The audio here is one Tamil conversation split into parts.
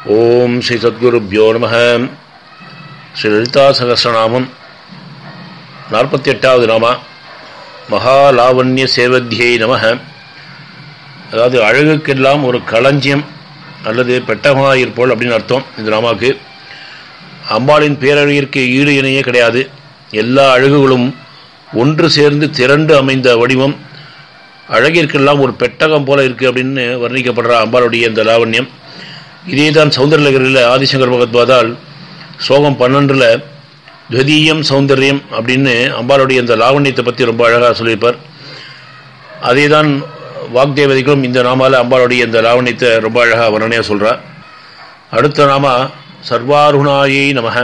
ஓம் ஸ்ரீ சத்குருப்யோ நம ஸ்ரீ லலிதா சகசிரநாமம் நாற்பத்தி எட்டாவது நாமா மகாலாவண்ய சேவத்தியை நம அதாவது அழகுக்கெல்லாம் ஒரு களஞ்சியம் அல்லது பெட்டகமாக இருப்போல் அப்படின்னு அர்த்தம் இந்த நாமாவுக்கு அம்பாளின் பேரழகிற்கு ஈடு இணையே கிடையாது எல்லா அழகுகளும் ஒன்று சேர்ந்து திரண்டு அமைந்த வடிவம் அழகிற்கெல்லாம் ஒரு பெட்டகம் போல இருக்குது அப்படின்னு வர்ணிக்கப்படுற அம்பாளுடைய இந்த லாவண்யம் இதே தான் சௌந்தரலகரில் ஆதிசங்கர் பகத்வாதால் ஸ்லோகம் பன்னெண்டில் துவதீயம் சௌந்தர்யம் அப்படின்னு அம்பாளுடைய இந்த லாவண்யத்தை பற்றி ரொம்ப அழகாக சொல்லியிருப்பார் அதே தான் வாக்தேவதைகளும் இந்த நாமால் அம்பாளுடைய இந்த லாவண்யத்தை ரொம்ப அழகாக வர்ணனையாக சொல்கிறார் அடுத்த நாமா சர்வாருணாயை நமக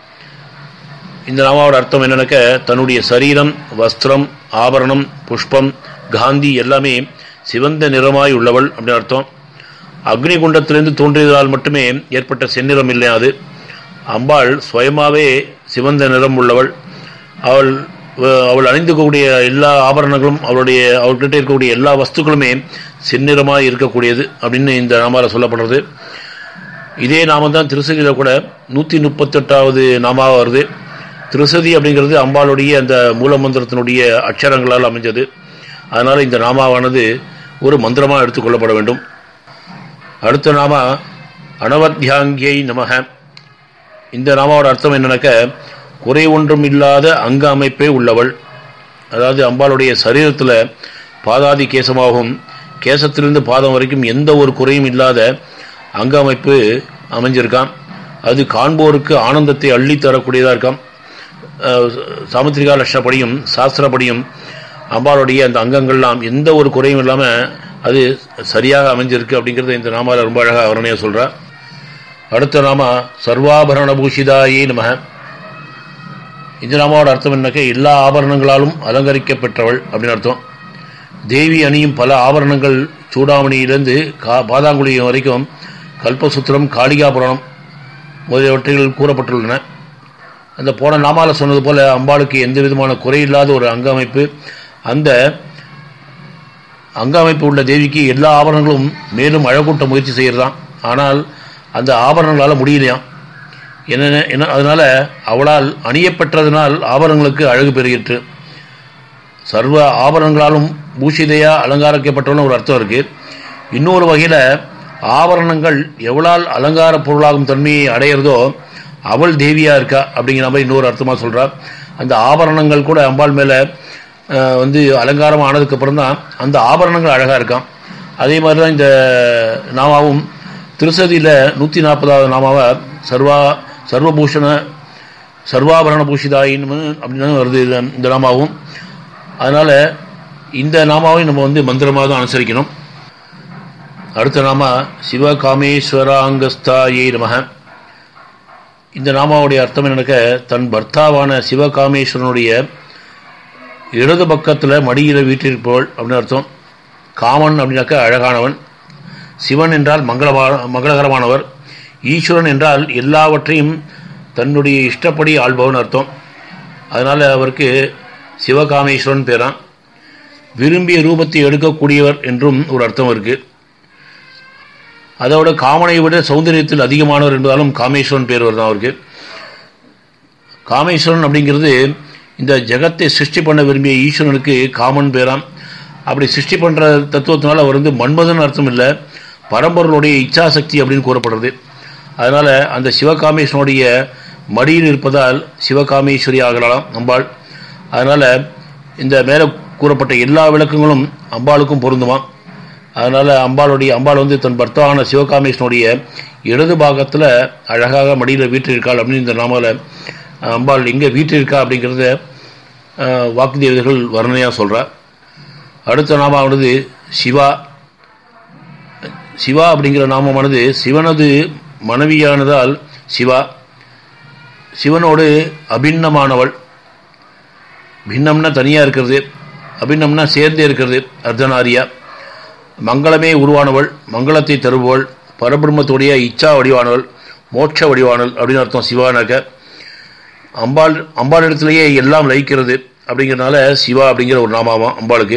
இந்த நாமாவோட அர்த்தம் என்னன்னாக்க தன்னுடைய சரீரம் வஸ்திரம் ஆபரணம் புஷ்பம் காந்தி எல்லாமே சிவந்த நிறமாய் உள்ளவள் அப்படின்னு அர்த்தம் அக்னி குண்டத்திலிருந்து தோன்றியதால் மட்டுமே ஏற்பட்ட செந்நிறம் இல்லை அது அம்பாள் சுயமாகவே சிவந்த நிறம் உள்ளவள் அவள் அவள் அணிந்துக்கக்கூடிய எல்லா ஆபரணங்களும் அவளுடைய அவள்கிட்ட இருக்கக்கூடிய எல்லா வஸ்துக்களுமே செந்நிறமாக இருக்கக்கூடியது அப்படின்னு இந்த நாமாவில் சொல்லப்படுறது இதே நாமம் தான் திருசதியில் கூட நூற்றி முப்பத்தெட்டாவது நாமாவாக வருது திருசதி அப்படிங்கிறது அம்பாளுடைய அந்த மூலமந்திரத்தினுடைய அக்ஷரங்களால் அமைஞ்சது அதனால் இந்த நாமாவானது ஒரு மந்திரமாக எடுத்துக்கொள்ளப்பட வேண்டும் அடுத்த நாம அனவத்தியாங்கியை நமக இந்த நாமாவோட அர்த்தம் என்னன்னாக்க குறை ஒன்றும் இல்லாத அங்க அமைப்பே உள்ளவள் அதாவது அம்பாளுடைய சரீரத்தில் பாதாதி கேசமாகவும் கேசத்திலிருந்து பாதம் வரைக்கும் எந்த ஒரு குறையும் இல்லாத அங்க அமைப்பு அமைஞ்சிருக்கான் அது காண்போருக்கு ஆனந்தத்தை அள்ளி தரக்கூடியதாக இருக்கான் சாமுத்திரிகா லட்சப்படியும் சாஸ்திரப்படியும் அம்பாளுடைய அந்த அங்கங்கள்லாம் எந்த ஒரு குறையும் இல்லாமல் அது சரியாக அமைஞ்சிருக்கு அப்படிங்கிறத இந்த நாமாவில் ரொம்ப அழகாக வர்ணையாக சொல்கிறார் அடுத்த நாமா சர்வாபரண பூஷிதாயே நம இந்த நாமாவோட அர்த்தம் என்னக்க எல்லா ஆபரணங்களாலும் அலங்கரிக்கப்பெற்றவள் அப்படின்னு அர்த்தம் தேவி அணியும் பல ஆபரணங்கள் சூடாமணியிலிருந்து கா பாதாங்குழி வரைக்கும் கல்பசுத்திரம் காளிகாபுரணம் முதலியவற்றில் கூறப்பட்டுள்ளன அந்த போன நாமாவில் சொன்னது போல அம்பாளுக்கு எந்த விதமான குறையில்லாத ஒரு அங்க அமைப்பு அந்த அங்க அமைப்பு உள்ள தேவிக்கு எல்லா ஆபரணங்களும் மேலும் அழகூட்ட முயற்சி செய்கிறதாம் ஆனால் அந்த ஆபரணங்களால் முடியலையாம் என்ன என்ன அதனால் அவளால் அணியப்பெற்றதனால் ஆபரணங்களுக்கு அழகு பெறுகிற்று சர்வ ஆபரணங்களாலும் பூஷிதையா அலங்காரிக்கப்பட்டவன ஒரு அர்த்தம் இருக்குது இன்னொரு வகையில் ஆபரணங்கள் எவளால் அலங்கார பொருளாகும் தன்மையை அடையிறதோ அவள் தேவியாக இருக்கா அப்படிங்கிற மாதிரி இன்னொரு அர்த்தமாக சொல்கிறார் அந்த ஆபரணங்கள் கூட அம்பாள் மேலே வந்து அலங்காரம் ஆனதுக்கப்புறம் தான் அந்த ஆபரணங்கள் அழகாக இருக்கான் அதே மாதிரி தான் இந்த நாமாவும் திருசதியில் நூற்றி நாற்பதாவது நாமாவை சர்வா சர்வபூஷண சர்வாபரண பூஷிதாயின்னு அப்படின்னு வருது இந்த நாமாவும் அதனால் இந்த நாமாவையும் நம்ம வந்து மந்திரமாக தான் அனுசரிக்கணும் அடுத்த நாம சிவகாமேஸ்வராங்கஸ்தாயே நமக இந்த நாமாவுடைய அர்த்தம் என்னக்க தன் பர்த்தாவான சிவகாமேஸ்வரனுடைய இடது பக்கத்தில் மடியில் வீட்டிருப்பவள் அப்படின்னு அர்த்தம் காமன் அப்படின்னாக்க அழகானவன் சிவன் என்றால் மங்களமா மங்களகரமானவர் ஈஸ்வரன் என்றால் எல்லாவற்றையும் தன்னுடைய இஷ்டப்படி ஆள்பவன் அர்த்தம் அதனால் அவருக்கு சிவகாமேஸ்வரன் பேரான் விரும்பிய ரூபத்தை எடுக்கக்கூடியவர் என்றும் ஒரு அர்த்தம் இருக்குது அதோட காமனை விட சௌந்தரியத்தில் அதிகமானவர் என்பதாலும் காமேஸ்வரன் பேர் வருதான் அவருக்கு காமேஸ்வரன் அப்படிங்கிறது இந்த ஜெகத்தை சிருஷ்டி பண்ண விரும்பிய ஈஸ்வரனுக்கு காமன் பேராம் அப்படி சிருஷ்டி பண்ணுற தத்துவத்தினால அவர் வந்து மன்மதன் அர்த்தம் இல்லை பரம்பொருளுடைய இச்சாசக்தி அப்படின்னு கூறப்படுறது அதனால் அந்த சிவகாமேஸ்வரனுடைய மடியில் இருப்பதால் சிவகாமேஸ்வரி ஆகலாம் அம்பாள் அதனால் இந்த மேலே கூறப்பட்ட எல்லா விளக்கங்களும் அம்பாளுக்கும் பொருந்துமாம் அதனால் அம்பாளுடைய அம்பாள் வந்து தன் பர்த்தாவான சிவகாமேஸ்வனுடைய இடது பாகத்தில் அழகாக மடியில் வீற்றிருக்காள் அப்படின்னு இந்த நாமாவில் அம்பாள் எங்கே வீற்றிருக்கா அப்படிங்கிறத வாக்கு தேவதைகள் வர்ணனையாக சொல்கிறார் அடுத்த நாமானது சிவா சிவா அப்படிங்கிற நாமமானது சிவனது மனைவியானதால் சிவா சிவனோடு அபிண்ணமானவள் பின்னம்னா தனியாக இருக்கிறது அபிண்ணம்னா சேர்ந்தே இருக்கிறது அர்த்தநாரியா மங்களமே உருவானவள் மங்களத்தை தருபவள் பரபிரம்மத்துடைய இச்சா வடிவானவள் மோட்ச வடிவானவள் அப்படின்னு அர்த்தம் சிவானாக்க அம்பாள் அம்பாள் இடத்துலையே எல்லாம் லயிக்கிறது அப்படிங்கிறனால சிவா அப்படிங்கிற ஒரு நாமாவாம் அம்பாளுக்கு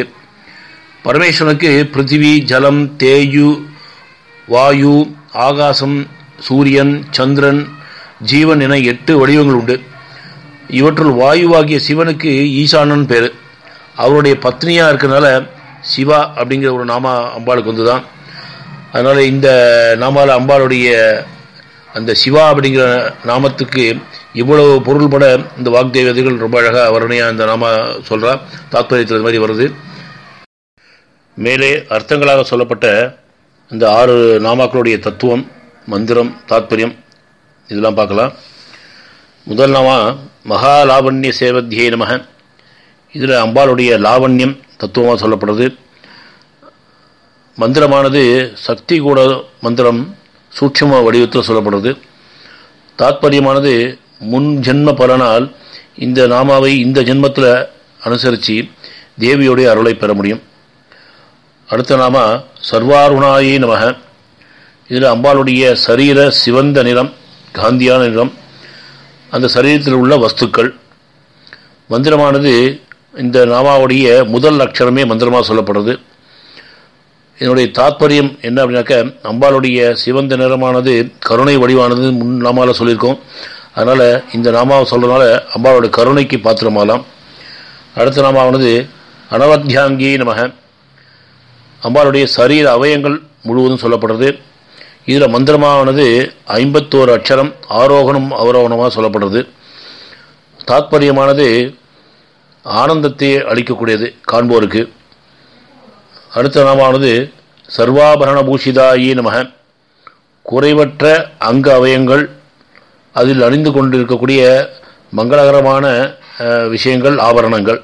பரமேஸ்வரனுக்கு பிருத்திவி ஜலம் தேயு வாயு ஆகாசம் சூரியன் சந்திரன் ஜீவன் என எட்டு வடிவங்கள் உண்டு இவற்றுள் வாயுவாகிய சிவனுக்கு ஈசானன் பேர் அவருடைய பத்னியாக இருக்கிறதுனால சிவா அப்படிங்கிற ஒரு நாமா அம்பாளுக்கு வந்து தான் அதனால் இந்த நாமால அம்பாளுடைய அந்த சிவா அப்படிங்கிற நாமத்துக்கு இவ்வளவு பொருள்பட இந்த வாக்தேவதைகள் ரொம்ப அழகாக வர்ணையாக இந்த நாம சொல்கிறா தாத்பரியத்தில் இது மாதிரி வருது மேலே அர்த்தங்களாக சொல்லப்பட்ட இந்த ஆறு நாமாக்களுடைய தத்துவம் மந்திரம் தாத்பரியம் இதெல்லாம் பார்க்கலாம் முதல் நாமா மகாலாவண்ய சேவத்தியே நமக இதில் அம்பாளுடைய லாவண்யம் தத்துவமாக சொல்லப்படுறது மந்திரமானது சக்தி கூட மந்திரம் சூட்சும வடிவத்தில் சொல்லப்படுறது தாத்பரியமானது முன் ஜென்ம பலனால் இந்த நாமாவை இந்த ஜென்மத்தில் அனுசரித்து தேவியோடைய அருளை பெற முடியும் அடுத்த நாம சர்வாருணாயி நமக இதில் அம்பாளுடைய சரீர சிவந்த நிறம் காந்தியான நிறம் அந்த சரீரத்தில் உள்ள வஸ்துக்கள் மந்திரமானது இந்த நாமாவுடைய முதல் அக்ஷரமே மந்திரமாக சொல்லப்படுறது இதனுடைய தாத்பரியம் என்ன அப்படின்னாக்க அம்பாளுடைய சிவந்த நிறமானது கருணை வடிவானது முன் நாமாவில் சொல்லியிருக்கோம் அதனால் இந்த நாமாவை சொல்கிறதுனால அம்பாளுடைய கருணைக்கு பாத்திரமாகலாம் அடுத்த நாமாவானது அனவத்தியாங்கி நமக அம்பாளுடைய சரீர அவயங்கள் முழுவதும் சொல்லப்படுறது இதில் மந்திரமானது ஐம்பத்தோரு அக்ஷரம் ஆரோகணம் அவரோகணமாக சொல்லப்படுறது தாத்பரியமானது ஆனந்தத்தை அளிக்கக்கூடியது காண்போருக்கு அடுத்த நாமானது சர்வாபரண பூஷிதாயி நமக குறைவற்ற அங்க அவயங்கள் அதில் அணிந்து கொண்டிருக்கக்கூடிய மங்களகரமான விஷயங்கள் ஆபரணங்கள்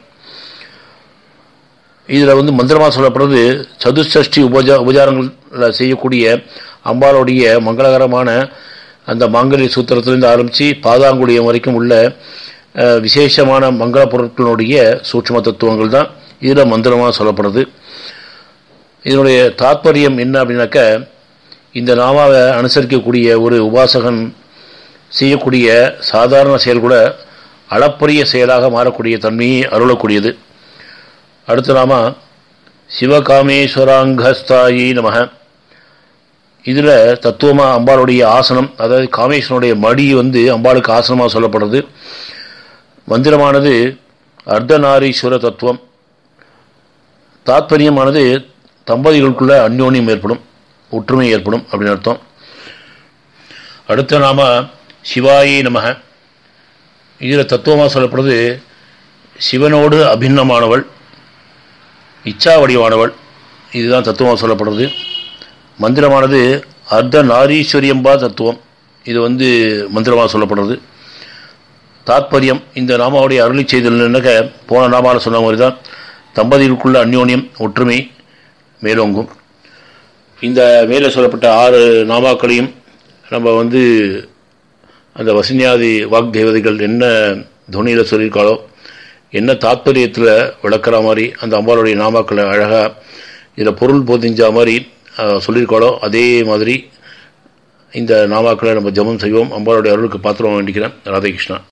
இதில் வந்து மந்திரமாக சொல்லப்படுறது சதுஷ்டி உபஜா உபச்சாரங்களில் செய்யக்கூடிய அம்பாளுடைய மங்களகரமான அந்த மாங்கல்ய சூத்திரத்திலிருந்து ஆரம்பித்து பாதாங்குடியம் வரைக்கும் உள்ள விசேஷமான மங்கள பொருட்களுடைய சூட்சம தத்துவங்கள் தான் இதில் மந்திரமாக சொல்லப்படுது இதனுடைய தாத்பரியம் என்ன அப்படின்னாக்க இந்த நாமாவை அனுசரிக்கக்கூடிய ஒரு உபாசகன் செய்யக்கூடிய சாதாரண செயல் கூட அளப்பரிய செயலாக மாறக்கூடிய தன்மையை அருளக்கூடியது அடுத்த நாம சிவகாமேஸ்வராங்கஸ்தாயி நமக இதில் தத்துவமாக அம்பாளுடைய ஆசனம் அதாவது காமேஸ்வரனுடைய மடி வந்து அம்பாளுக்கு ஆசனமாக சொல்லப்படுறது மந்திரமானது அர்த்தநாரீஸ்வர தத்துவம் தாத்பரியமானது தம்பதிகளுக்குள்ள அந்யோன்யம் ஏற்படும் ஒற்றுமை ஏற்படும் அப்படின்னு அர்த்தம் அடுத்த நாம சிவாயி நமக இதில் தத்துவமாக சொல்லப்படுறது சிவனோடு அபிண்ணமானவள் இச்சா வடிவானவள் இதுதான் தத்துவமாக சொல்லப்படுறது மந்திரமானது அர்த்த நாரீஸ்வரியம்பா தத்துவம் இது வந்து மந்திரமாக சொல்லப்படுறது தாத்பரியம் இந்த நாமாவுடைய அருளி செய்தல்னாக்க போன நாமாவில் சொன்ன மாதிரி தான் தம்பதிகளுக்குள்ள அந்யோன்யம் ஒற்றுமை மேலோங்கும் இந்த மேலே சொல்லப்பட்ட ஆறு நாமாக்களையும் நம்ம வந்து அந்த வசனியாதி வாக்தேவதைகள் என்ன துணியில் சொல்லியிருக்காளோ என்ன தாத்பரியத்தில் விளக்குற மாதிரி அந்த அம்பாளுடைய நாமாக்களை அழகாக இதில் பொருள் போதிஞ்ச மாதிரி சொல்லியிருக்காளோ அதே மாதிரி இந்த நாமாக்களை நம்ம ஜபம் செய்வோம் அம்பாளுடைய அருளுக்கு பாத்திரம் வேண்டிக்கிறேன் ராதாகிருஷ்ணா